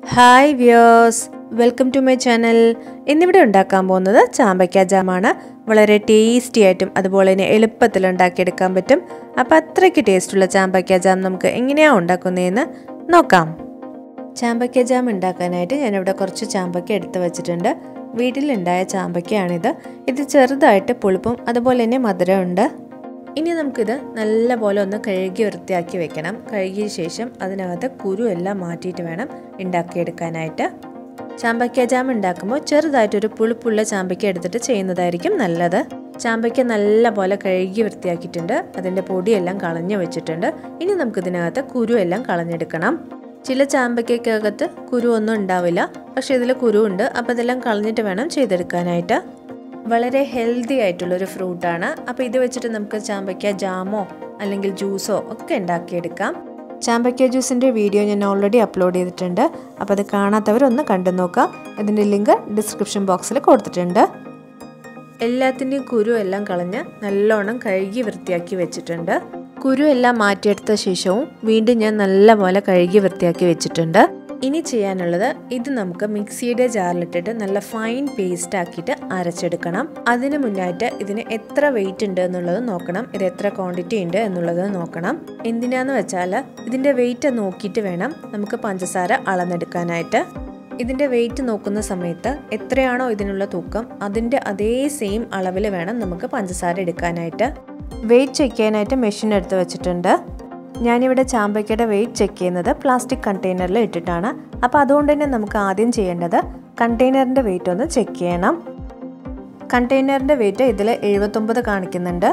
hi viewers welcome to my channel ഇന്നിവിടെ ഉണ്ടാക്കാൻ പോകുന്നത് ചാമ്പയ്ക്ക ജാമാണ് വളരെ ടേസ്റ്റി ആയിട്ടും അതുപോലെ തന്നെ എളുപ്പത്തിൽ ഉണ്ടാക്കിയെടുക്കാൻ പറ്റും അപ്പോൾ അത്രയ്ക്ക് ടേസ്റ്റുള്ള ചാമ്പയ്ക്ക ജാം നമുക്ക് എങ്ങനെയാണ് ഉണ്ടാക്കുന്നതെന്ന് നോക്കാം ചാമ്പയ്ക്ക ജാം ഉണ്ടാക്കാനായിട്ട് ഞാനിവിടെ കുറച്ച് ചാമ്പയ്ക്ക എടുത്ത് വെച്ചിട്ടുണ്ട് വീട്ടിലുണ്ടായ ചാമ്പയ്ക്കയാണിത് ഇത് ചെറുതായിട്ട് പുളിപ്പും അതുപോലെ തന്നെ മധുരമുണ്ട് ഇനി നമുക്കിത് നല്ലപോലെ ഒന്ന് കഴുകി വൃത്തിയാക്കി വെക്കണം കഴുകിയ ശേഷം അതിനകത്ത് കുരു എല്ലാം മാറ്റിയിട്ട് വേണം ഉണ്ടാക്കിയെടുക്കാനായിട്ട് ചാമ്പയ്ക്ക ജാം ഉണ്ടാക്കുമ്പോൾ ചെറുതായിട്ടൊരു പുളിപ്പുള്ള ചാമ്പയ്ക്ക എടുത്തിട്ട് ചെയ്യുന്നതായിരിക്കും നല്ലത് ചാമ്പയ്ക്ക നല്ലപോലെ കഴുകി വൃത്തിയാക്കിയിട്ടുണ്ട് അതിൻ്റെ പൊടിയെല്ലാം കളഞ്ഞു വെച്ചിട്ടുണ്ട് ഇനി നമുക്കിതിനകത്ത് കുരു എല്ലാം കളഞ്ഞെടുക്കണം ചില ചാമ്പയ്ക്കകത്ത് കുരു ഒന്നും ഉണ്ടാവില്ല പക്ഷേ ഇതിൽ കുരു ഉണ്ട് അപ്പോൾ ഇതെല്ലാം കളഞ്ഞിട്ട് വേണം ചെയ്തെടുക്കാനായിട്ട് വളരെ ഹെൽത്തി ആയിട്ടുള്ളൊരു ഫ്രൂട്ടാണ് അപ്പോൾ ഇത് വെച്ചിട്ട് നമുക്ക് ചാമ്പയ്ക്ക ജാമോ അല്ലെങ്കിൽ ജ്യൂസോ ഒക്കെ ഉണ്ടാക്കിയെടുക്കാം ചാമ്പയ്ക്ക ജ്യൂസിൻ്റെ വീഡിയോ ഞാൻ ഓൾറെഡി അപ്ലോഡ് ചെയ്തിട്ടുണ്ട് അപ്പോൾ അത് കാണാത്തവരൊന്ന് കണ്ടു നോക്കാം ഇതിൻ്റെ ലിങ്ക് ഡിസ്ക്രിപ്ഷൻ ബോക്സിൽ കൊടുത്തിട്ടുണ്ട് എല്ലാത്തിൻ്റെയും കുരു എല്ലാം കളഞ്ഞ് നല്ലോണം കഴുകി വൃത്തിയാക്കി വെച്ചിട്ടുണ്ട് കുരു എല്ലാം മാറ്റിയെടുത്ത ശേഷവും വീണ്ടും ഞാൻ നല്ലപോലെ കഴുകി വൃത്തിയാക്കി വെച്ചിട്ടുണ്ട് ഇനി ചെയ്യാനുള്ളത് ഇത് നമുക്ക് മിക്സിയുടെ ജാറിലിട്ടിട്ട് നല്ല ഫൈൻ പേസ്റ്റ് ആക്കിയിട്ട് അരച്ചെടുക്കണം അതിന് മുന്നായിട്ട് ഇതിന് എത്ര വെയിറ്റ് ഉണ്ട് എന്നുള്ളത് നോക്കണം ഇത് എത്ര ക്വാണ്ടിറ്റി ഉണ്ട് എന്നുള്ളത് നോക്കണം എന്തിനാന്ന് വെച്ചാൽ ഇതിൻ്റെ വെയിറ്റ് നോക്കിയിട്ട് വേണം നമുക്ക് പഞ്ചസാര അളന്നെടുക്കാനായിട്ട് ഇതിൻ്റെ വെയിറ്റ് നോക്കുന്ന സമയത്ത് എത്രയാണോ ഇതിനുള്ള തൂക്കം അതിൻ്റെ അതേ സെയിം അളവിൽ വേണം നമുക്ക് പഞ്ചസാര എടുക്കാനായിട്ട് വെയിറ്റ് ചെക്ക് ചെയ്യാനായിട്ട് മെഷീൻ എടുത്ത് വെച്ചിട്ടുണ്ട് ഞാനിവിടെ ചാമ്പയ്ക്കയുടെ വെയിറ്റ് ചെക്ക് ചെയ്യുന്നത് പ്ലാസ്റ്റിക് കണ്ടെയ്നറിൽ ഇട്ടിട്ടാണ് അപ്പോൾ അതുകൊണ്ട് തന്നെ നമുക്ക് ആദ്യം ചെയ്യേണ്ടത് കണ്ടെയ്നറിൻ്റെ വെയിറ്റ് ഒന്ന് ചെക്ക് ചെയ്യണം കണ്ടെയ്നറിൻ്റെ വെയിറ്റ് ഇതിൽ എഴുപത്തൊമ്പത് കാണിക്കുന്നുണ്ട്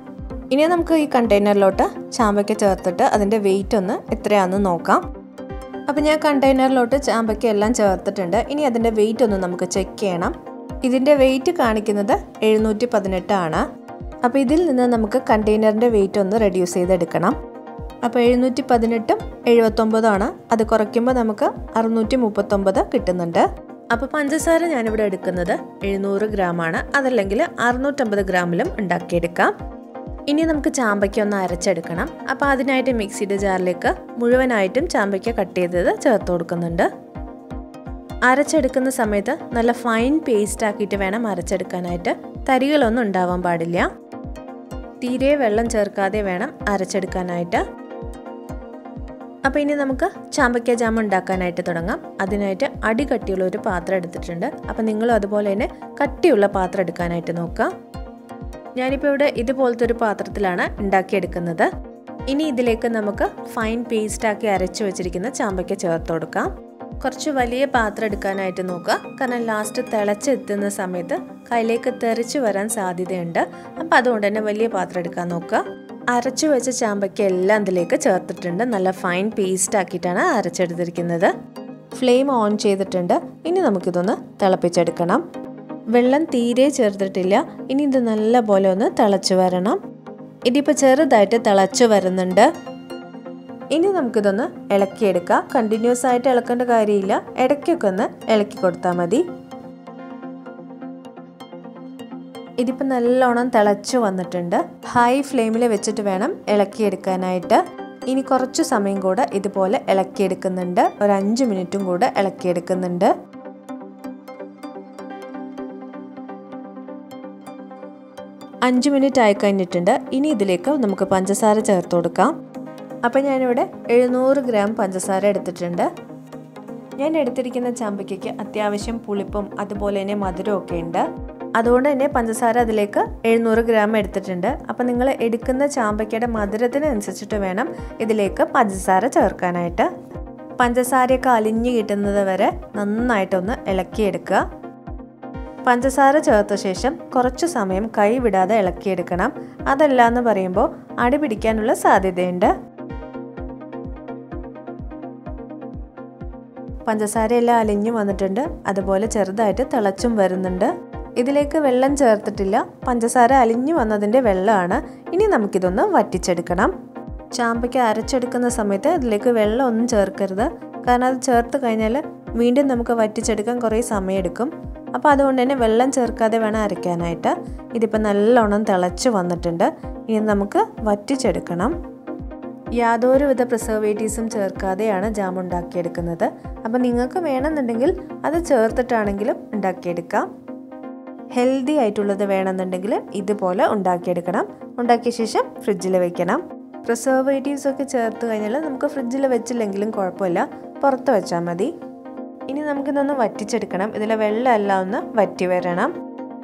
ഇനി നമുക്ക് ഈ കണ്ടെയ്നറിലോട്ട് ചാമ്പയ്ക്ക ചേർത്തിട്ട് അതിൻ്റെ വെയിറ്റ് ഒന്ന് എത്രയാണെന്ന് നോക്കാം അപ്പോൾ ഞാൻ കണ്ടെയ്നറിലോട്ട് ചാമ്പയ്ക്ക എല്ലാം ചേർത്തിട്ടുണ്ട് ഇനി അതിൻ്റെ വെയിറ്റ് ഒന്ന് നമുക്ക് ചെക്ക് ചെയ്യണം ഇതിൻ്റെ വെയിറ്റ് കാണിക്കുന്നത് എഴുന്നൂറ്റി പതിനെട്ടാണ് അപ്പോൾ ഇതിൽ നിന്ന് നമുക്ക് കണ്ടെയ്നറിൻ്റെ വെയിറ്റ് ഒന്ന് റെഡ്യൂസ് ചെയ്തെടുക്കണം അപ്പോൾ എഴുന്നൂറ്റി പതിനെട്ടും എഴുപത്തൊമ്പതാണ് അത് കുറയ്ക്കുമ്പോൾ നമുക്ക് അറുന്നൂറ്റി മുപ്പത്തൊമ്പത് കിട്ടുന്നുണ്ട് അപ്പോൾ പഞ്ചസാര ഞാനിവിടെ എടുക്കുന്നത് എഴുന്നൂറ് ഗ്രാമാണ് അതല്ലെങ്കിൽ അറുന്നൂറ്റമ്പത് ഗ്രാമിലും ഉണ്ടാക്കിയെടുക്കാം ഇനി നമുക്ക് ചാമ്പയ്ക്ക ഒന്ന് അരച്ചെടുക്കണം അപ്പോൾ അതിനായിട്ട് മിക്സിയുടെ ജാറിലേക്ക് മുഴുവനായിട്ടും ചാമ്പയ്ക്ക കട്ട് ചെയ്തത് ചേർത്ത് കൊടുക്കുന്നുണ്ട് അരച്ചെടുക്കുന്ന സമയത്ത് നല്ല ഫൈൻ പേസ്റ്റ് ആക്കിയിട്ട് വേണം അരച്ചെടുക്കാനായിട്ട് തരികളൊന്നും ഉണ്ടാവാൻ പാടില്ല തീരെ വെള്ളം ചേർക്കാതെ വേണം അരച്ചെടുക്കാനായിട്ട് അപ്പോൾ ഇനി നമുക്ക് ചാമ്പയ്ക്ക ജാം ഉണ്ടാക്കാനായിട്ട് തുടങ്ങാം അതിനായിട്ട് അടി കട്ടിയുള്ള ഒരു പാത്രം എടുത്തിട്ടുണ്ട് അപ്പോൾ നിങ്ങളും അതുപോലെ തന്നെ കട്ടിയുള്ള പാത്രം എടുക്കാനായിട്ട് നോക്കുക ഞാനിപ്പോൾ ഇവിടെ ഇതുപോലത്തെ ഒരു പാത്രത്തിലാണ് ഉണ്ടാക്കിയെടുക്കുന്നത് ഇനി ഇതിലേക്ക് നമുക്ക് ഫൈൻ പേസ്റ്റാക്കി അരച്ചു വെച്ചിരിക്കുന്ന ചാമ്പയ്ക്ക ചേർത്ത് കൊടുക്കാം കുറച്ച് വലിയ പാത്രം എടുക്കാനായിട്ട് നോക്കുക കാരണം ലാസ്റ്റ് തിളച്ചെത്തുന്ന സമയത്ത് കയ്യിലേക്ക് തെറിച്ച് വരാൻ സാധ്യതയുണ്ട് അപ്പം അതുകൊണ്ട് തന്നെ വലിയ പാത്രം എടുക്കാൻ നോക്കുക അരച്ചു വെച്ച ചാമ്പയ്ക്ക എല്ലാം ഇതിലേക്ക് ചേർത്തിട്ടുണ്ട് നല്ല ഫൈൻ പേസ്റ്റ് ആക്കിയിട്ടാണ് അരച്ചെടുത്തിരിക്കുന്നത് ഫ്ലെയിം ഓൺ ചെയ്തിട്ടുണ്ട് ഇനി നമുക്കിതൊന്ന് തിളപ്പിച്ചെടുക്കണം വെള്ളം തീരെ ചേർത്തിട്ടില്ല ഇനി ഇത് നല്ല പോലെ ഒന്ന് തിളച്ച് വരണം ഇതിപ്പോൾ ചെറുതായിട്ട് തിളച്ച് വരുന്നുണ്ട് ഇനി നമുക്കിതൊന്ന് ഇളക്കിയെടുക്കാം കണ്ടിന്യൂസ് ആയിട്ട് ഇളക്കേണ്ട കാര്യമില്ല ഇടയ്ക്കൊക്കെ ഒന്ന് ഇളക്കി കൊടുത്താൽ മതി ഇതിപ്പോൾ നല്ലോണം തിളച്ചു വന്നിട്ടുണ്ട് ഹൈ ഫ്ലെയിമിൽ വെച്ചിട്ട് വേണം ഇളക്കിയെടുക്കാനായിട്ട് ഇനി കുറച്ച് സമയം കൂടെ ഇതുപോലെ ഇളക്കിയെടുക്കുന്നുണ്ട് ഒരു അഞ്ച് മിനിറ്റും കൂടെ ഇളക്കിയെടുക്കുന്നുണ്ട് അഞ്ച് മിനിറ്റ് ആയി കഴിഞ്ഞിട്ടുണ്ട് ഇനി ഇതിലേക്ക് നമുക്ക് പഞ്ചസാര ചേർത്ത് കൊടുക്കാം അപ്പോൾ ഞാനിവിടെ എഴുന്നൂറ് ഗ്രാം പഞ്ചസാര എടുത്തിട്ടുണ്ട് ഞാൻ എടുത്തിരിക്കുന്ന ചാമ്പയ്ക്കയ്ക്ക് അത്യാവശ്യം പുളിപ്പും അതുപോലെ തന്നെ മധുരവും ഒക്കെ ഉണ്ട് അതുകൊണ്ട് തന്നെ പഞ്ചസാര അതിലേക്ക് എഴുന്നൂറ് ഗ്രാം എടുത്തിട്ടുണ്ട് അപ്പോൾ നിങ്ങൾ എടുക്കുന്ന ചാമ്പയ്ക്കയുടെ മധുരത്തിനനുസരിച്ചിട്ട് വേണം ഇതിലേക്ക് പഞ്ചസാര ചേർക്കാനായിട്ട് പഞ്ചസാരയൊക്കെ അലിഞ്ഞ് കിട്ടുന്നത് വരെ നന്നായിട്ടൊന്ന് ഇളക്കിയെടുക്കുക പഞ്ചസാര ചേർത്ത ശേഷം കുറച്ച് സമയം കൈ വിടാതെ ഇളക്കിയെടുക്കണം അതല്ല എന്ന് പറയുമ്പോൾ അടി പിടിക്കാനുള്ള സാധ്യതയുണ്ട് പഞ്ചസാരയെല്ലാം അലിഞ്ഞു വന്നിട്ടുണ്ട് അതുപോലെ ചെറുതായിട്ട് തിളച്ചും വരുന്നുണ്ട് ഇതിലേക്ക് വെള്ളം ചേർത്തിട്ടില്ല പഞ്ചസാര അലിഞ്ഞു വന്നതിൻ്റെ വെള്ളമാണ് ഇനി നമുക്കിതൊന്ന് വറ്റിച്ചെടുക്കണം ചാമ്പയ്ക്ക് അരച്ചെടുക്കുന്ന സമയത്ത് ഇതിലേക്ക് വെള്ളം ഒന്നും ചേർക്കരുത് കാരണം അത് ചേർത്ത് കഴിഞ്ഞാൽ വീണ്ടും നമുക്ക് വറ്റിച്ചെടുക്കാൻ കുറേ സമയമെടുക്കും അപ്പോൾ അതുകൊണ്ട് തന്നെ വെള്ളം ചേർക്കാതെ വേണം അരയ്ക്കാനായിട്ട് ഇതിപ്പോൾ നല്ലോണം തിളച്ച് വന്നിട്ടുണ്ട് ഇനി നമുക്ക് വറ്റിച്ചെടുക്കണം യാതൊരുവിധ പ്രിസർവേറ്റീവ്സും ചേർക്കാതെയാണ് ജാം ഉണ്ടാക്കിയെടുക്കുന്നത് അപ്പോൾ നിങ്ങൾക്ക് വേണമെന്നുണ്ടെങ്കിൽ അത് ചേർത്തിട്ടാണെങ്കിലും ഉണ്ടാക്കിയെടുക്കാം ഹെൽത്തി ആയിട്ടുള്ളത് വേണമെന്നുണ്ടെങ്കിൽ ഇതുപോലെ ഉണ്ടാക്കിയെടുക്കണം ഉണ്ടാക്കിയ ശേഷം ഫ്രിഡ്ജിൽ വെക്കണം പ്രിസർവേറ്റീവ്സ് ഒക്കെ ചേർത്ത് കഴിഞ്ഞാൽ നമുക്ക് ഫ്രിഡ്ജിൽ വെച്ചില്ലെങ്കിലും കുഴപ്പമില്ല പുറത്ത് വെച്ചാൽ മതി ഇനി നമുക്കിതൊന്ന് വറ്റിച്ചെടുക്കണം ഇതിലെ വെള്ളമെല്ലാം ഒന്ന് വറ്റി വരണം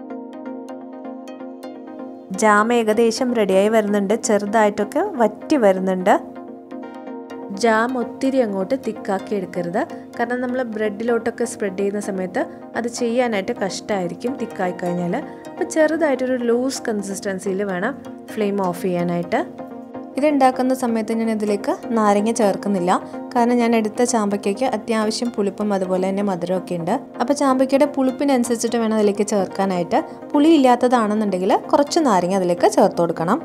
ജാം ഏകദേശം റെഡിയായി വരുന്നുണ്ട് ചെറുതായിട്ടൊക്കെ വറ്റി വരുന്നുണ്ട് ജാം ഒത്തിരി അങ്ങോട്ട് തിക്കാക്കി എടുക്കരുത് കാരണം നമ്മൾ ബ്രെഡിലോട്ടൊക്കെ സ്പ്രെഡ് ചെയ്യുന്ന സമയത്ത് അത് ചെയ്യാനായിട്ട് കഷ്ടമായിരിക്കും തിക്കായി കഴിഞ്ഞാൽ അപ്പോൾ ചെറുതായിട്ടൊരു ലൂസ് കൺസിസ്റ്റൻസിയിൽ വേണം ഫ്ലെയിം ഓഫ് ചെയ്യാനായിട്ട് ഇതുണ്ടാക്കുന്ന സമയത്ത് ഞാൻ ഇതിലേക്ക് നാരങ്ങ ചേർക്കുന്നില്ല കാരണം ഞാൻ എടുത്ത ചാമ്പയ്ക്കയ്ക്ക് അത്യാവശ്യം പുളിപ്പും അതുപോലെ തന്നെ മധുരമൊക്കെ ഉണ്ട് അപ്പോൾ ചാമ്പയ്ക്കയുടെ പുളിപ്പിനനുസരിച്ചിട്ട് വേണം അതിലേക്ക് ചേർക്കാനായിട്ട് പുളി ഇല്ലാത്തതാണെന്നുണ്ടെങ്കിൽ കുറച്ച് നാരങ്ങ അതിലേക്ക് ചേർത്ത് കൊടുക്കണം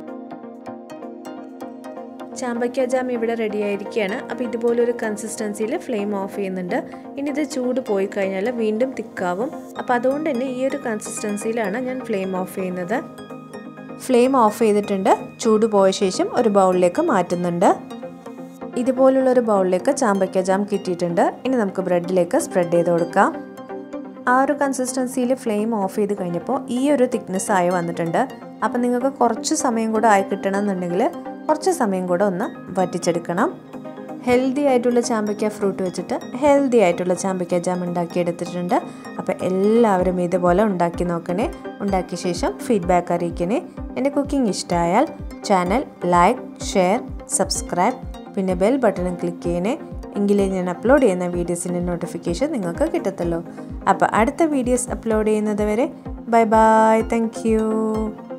ചാമ്പയ്ക്ക ജാം ഇവിടെ റെഡി ആയിരിക്കുകയാണ് അപ്പോൾ ഇതുപോലൊരു കൺസിസ്റ്റൻസിയിൽ ഫ്ലെയിം ഓഫ് ചെയ്യുന്നുണ്ട് ഇനി ഇത് ചൂട് പോയി കഴിഞ്ഞാൽ വീണ്ടും തിക്കാവും അപ്പോൾ അതുകൊണ്ട് തന്നെ ഈ ഒരു കൺസിസ്റ്റൻസിയിലാണ് ഞാൻ ഫ്ലെയിം ഓഫ് ചെയ്യുന്നത് ഫ്ലെയിം ഓഫ് ചെയ്തിട്ടുണ്ട് ചൂട് പോയ ശേഷം ഒരു ബൗളിലേക്ക് മാറ്റുന്നുണ്ട് ഇതുപോലുള്ള ഒരു ബൗളിലേക്ക് ചാമ്പയ്ക്ക ജാം കിട്ടിയിട്ടുണ്ട് ഇനി നമുക്ക് ബ്രെഡിലേക്ക് സ്പ്രെഡ് ചെയ്ത് കൊടുക്കാം ആ ഒരു കൺസിസ്റ്റൻസിയിൽ ഫ്ലെയിം ഓഫ് ചെയ്ത് കഴിഞ്ഞപ്പോൾ ഈ ഒരു തിക്നെസ് ആയി വന്നിട്ടുണ്ട് അപ്പം നിങ്ങൾക്ക് കുറച്ച് സമയം കൂടെ ആയി കിട്ടണമെന്നുണ്ടെങ്കിൽ കുറച്ച് സമയം കൂടെ ഒന്ന് വറ്റിച്ചെടുക്കണം ഹെൽത്തി ആയിട്ടുള്ള ചാമ്പയ്ക്ക ഫ്രൂട്ട് വെച്ചിട്ട് ഹെൽത്തി ആയിട്ടുള്ള ചാമ്പയ്ക്ക ജാം ഉണ്ടാക്കിയെടുത്തിട്ടുണ്ട് അപ്പോൾ എല്ലാവരും ഇതുപോലെ ഉണ്ടാക്കി നോക്കണേ ഉണ്ടാക്കിയ ശേഷം ഫീഡ്ബാക്ക് അറിയിക്കണേ എൻ്റെ കുക്കിംഗ് ഇഷ്ടമായാൽ ചാനൽ ലൈക്ക് ഷെയർ സബ്സ്ക്രൈബ് പിന്നെ ബെൽ ബട്ടണും ക്ലിക്ക് ചെയ്യണേ എങ്കിലേ ഞാൻ അപ്ലോഡ് ചെയ്യുന്ന വീഡിയോസിൻ്റെ നോട്ടിഫിക്കേഷൻ നിങ്ങൾക്ക് കിട്ടത്തുള്ളൂ അപ്പോൾ അടുത്ത വീഡിയോസ് അപ്ലോഡ് ചെയ്യുന്നത് വരെ ബൈ ബൈ താങ്ക്